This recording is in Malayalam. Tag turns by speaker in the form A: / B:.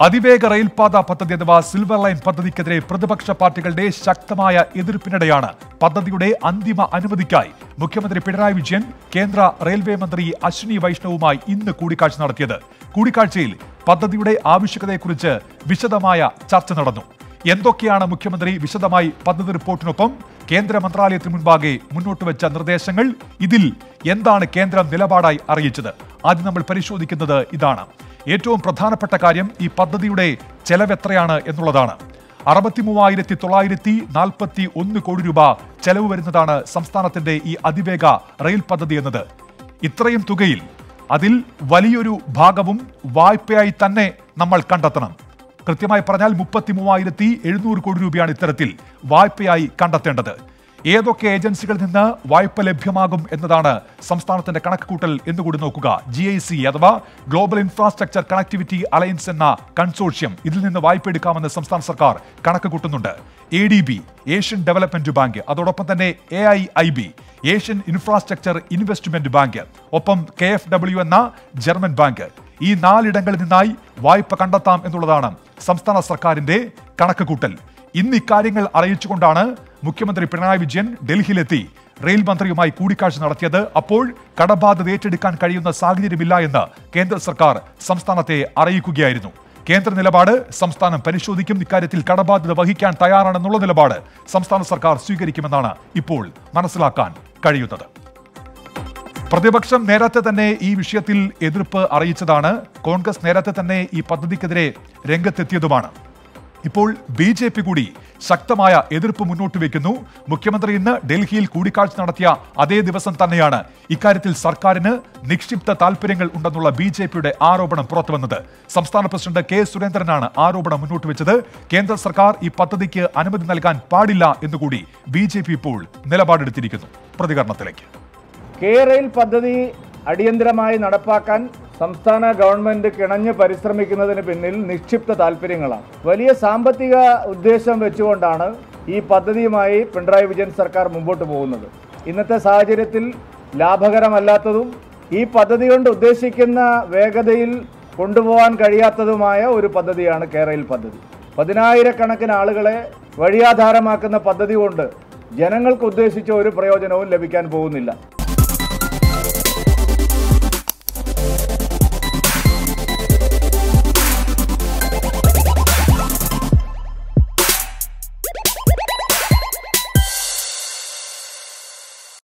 A: അതിവേഗ റെയിൽപാത പദ്ധതി അഥവാ സിൽവർ ലൈൻ പദ്ധതിക്കെതിരെ പ്രതിപക്ഷ പാർട്ടികളുടെ ശക്തമായ എതിർപ്പിനിടെയാണ് പദ്ധതിയുടെ അന്തിമ അനുമതിക്കായി മുഖ്യമന്ത്രി പിണറായി വിജയൻ കേന്ദ്ര റെയിൽവേ മന്ത്രി അശ്വിനി വൈഷ്ണവുമായി ഇന്ന് കൂടിക്കാഴ്ച നടത്തിയത് കൂടിക്കാഴ്ചയിൽ പദ്ധതിയുടെ ആവശ്യകതയെക്കുറിച്ച് വിശദമായ ചർച്ച നടന്നു എന്തൊക്കെയാണ് മുഖ്യമന്ത്രി വിശദമായി പദ്ധതി റിപ്പോർട്ടിനൊപ്പം കേന്ദ്ര മന്ത്രാലയത്തിന് മുൻപാകെ മുന്നോട്ട് വെച്ച നിർദ്ദേശങ്ങൾ ഇതിൽ എന്താണ് കേന്ദ്രം നിലപാടായി അറിയിച്ചത് ആദ്യം നമ്മൾ പരിശോധിക്കുന്നത് ഇതാണ് ഏറ്റവും പ്രധാനപ്പെട്ട കാര്യം ഈ പദ്ധതിയുടെ ചെലവ് എത്രയാണ് എന്നുള്ളതാണ് അറുപത്തി മൂവായിരത്തി തൊള്ളായിരത്തി നാൽപ്പത്തി ഒന്ന് കോടി രൂപ ചെലവ് വരുന്നതാണ് സംസ്ഥാനത്തിന്റെ ഈ അതിവേഗ റെയിൽ പദ്ധതി എന്നത് ഇത്രയും തുകയിൽ അതിൽ വലിയൊരു ഭാഗവും വായ്പയായി തന്നെ നമ്മൾ കണ്ടെത്തണം കൃത്യമായി പറഞ്ഞാൽ മുപ്പത്തി മൂവായിരത്തി എഴുന്നൂറ് കോടി രൂപയാണ് ഇത്തരത്തിൽ വായ്പയായി കണ്ടെത്തേണ്ടത് ഏതൊക്കെ ഏജൻസികളിൽ നിന്ന് വായ്പ ലഭ്യമാകും എന്നതാണ് സംസ്ഥാനത്തിന്റെ കണക്കുകൂട്ടൽ എന്നുകൂടി നോക്കുക ജി ഐ സി അഥവാ ഗ്ലോബൽ ഇൻഫ്രാസ്ട്രക്ചർ കണക്ടിവിറ്റി അലയൻസ് എന്ന കൺസോർഷ്യം ഇതിൽ നിന്ന് വായ്പ എടുക്കാമെന്ന് സംസ്ഥാന സർക്കാർ കണക്ക് കൂട്ടുന്നുണ്ട് A D B Asian development bank അതോടൊപ്പം തന്നെ A I I B Asian infrastructure investment bank ഒപ്പം കെ എഫ് ഡബ്ല്യു എന്ന ജർമ്മൻ ബാങ്ക് ഈ നാലിടങ്ങളിൽ നിന്നായി വായ്പ കണ്ടെത്താം എന്നുള്ളതാണ് സംസ്ഥാന സർക്കാരിന്റെ കണക്ക് കൂട്ടൽ ഇന്ന് ഇക്കാര്യങ്ങൾ അറിയിച്ചുകൊണ്ടാണ് മുഖ്യമന്ത്രി പിണറായി വിജയൻ ഡൽഹിയിലെത്തി റെയിൽ മന്ത്രിയുമായി കൂടിക്കാഴ്ച നടത്തിയത് അപ്പോൾ കടബാധ്യത ഏറ്റെടുക്കാൻ കഴിയുന്ന സാഹചര്യമില്ല എന്ന് കേന്ദ്ര സർക്കാർ സംസ്ഥാനത്തെ അറിയിക്കുകയായിരുന്നു കേന്ദ്ര നിലപാട് സംസ്ഥാനം പരിശോധിക്കും ഇക്കാര്യത്തിൽ കടബാധ്യത വഹിക്കാൻ തയ്യാറാണെന്നുള്ള നിലപാട് സംസ്ഥാന സർക്കാർ സ്വീകരിക്കുമെന്നാണ് ഇപ്പോൾ മനസ്സിലാക്കാൻ കഴിയുന്നത് പ്രതിപക്ഷം നേരത്തെ തന്നെ ഈ വിഷയത്തിൽ എതിർപ്പ് അറിയിച്ചതാണ് കോൺഗ്രസ് നേരത്തെ തന്നെ ഈ പദ്ധതിക്കെതിരെ രംഗത്തെത്തിയതുമാണ് ഇപ്പോൾ ബി ജെ പി കൂടി ശക്തമായ എതിർപ്പ് മുന്നോട്ട് വെക്കുന്നു മുഖ്യമന്ത്രി ഇന്ന് ഡൽഹിയിൽ കൂടിക്കാഴ്ച നടത്തിയ അതേ ദിവസം തന്നെയാണ് ഇക്കാര്യത്തിൽ സർക്കാരിന് നിക്ഷിപ്ത താൽപര്യങ്ങൾ ഉണ്ടെന്നുള്ള ബി ജെ പിയുടെ ആരോപണം പുറത്തുവന്നത് സംസ്ഥാന പ്രസിഡന്റ് കെ സുരേന്ദ്രനാണ് ആരോപണം മുന്നോട്ട് വെച്ചത് കേന്ദ്ര സർക്കാർ ഈ പദ്ധതിക്ക് അനുമതി നൽകാൻ പാടില്ല എന്നുകൂടി ബി ജെ പി ഇപ്പോൾ നിലപാടെടുത്തിരിക്കുന്നു പ്രതികരണത്തിലേക്ക്
B: കെ റെയിൽ പദ്ധതി അടിയന്തരമായി നടപ്പാക്കാൻ സംസ്ഥാന ഗവൺമെന്റ് കിണഞ്ഞ് പരിശ്രമിക്കുന്നതിന് പിന്നിൽ നിക്ഷിപ്ത താല്പര്യങ്ങളാണ് വലിയ സാമ്പത്തിക ഉദ്ദേശം വെച്ചുകൊണ്ടാണ് ഈ പദ്ധതിയുമായി പിണറായി വിജയൻ സർക്കാർ മുമ്പോട്ട് പോകുന്നത് ഇന്നത്തെ സാഹചര്യത്തിൽ ലാഭകരമല്ലാത്തതും ഈ പദ്ധതി കൊണ്ട് ഉദ്ദേശിക്കുന്ന വേഗതയിൽ കൊണ്ടുപോകാൻ കഴിയാത്തതുമായ ഒരു പദ്ധതിയാണ് കെ റെയിൽ പദ്ധതി പതിനായിരക്കണക്കിന് ആളുകളെ വഴിയാധാരമാക്കുന്ന പദ്ധതി കൊണ്ട് ജനങ്ങൾക്ക് ഉദ്ദേശിച്ച ഒരു പ്രയോജനവും ലഭിക്കാൻ പോകുന്നില്ല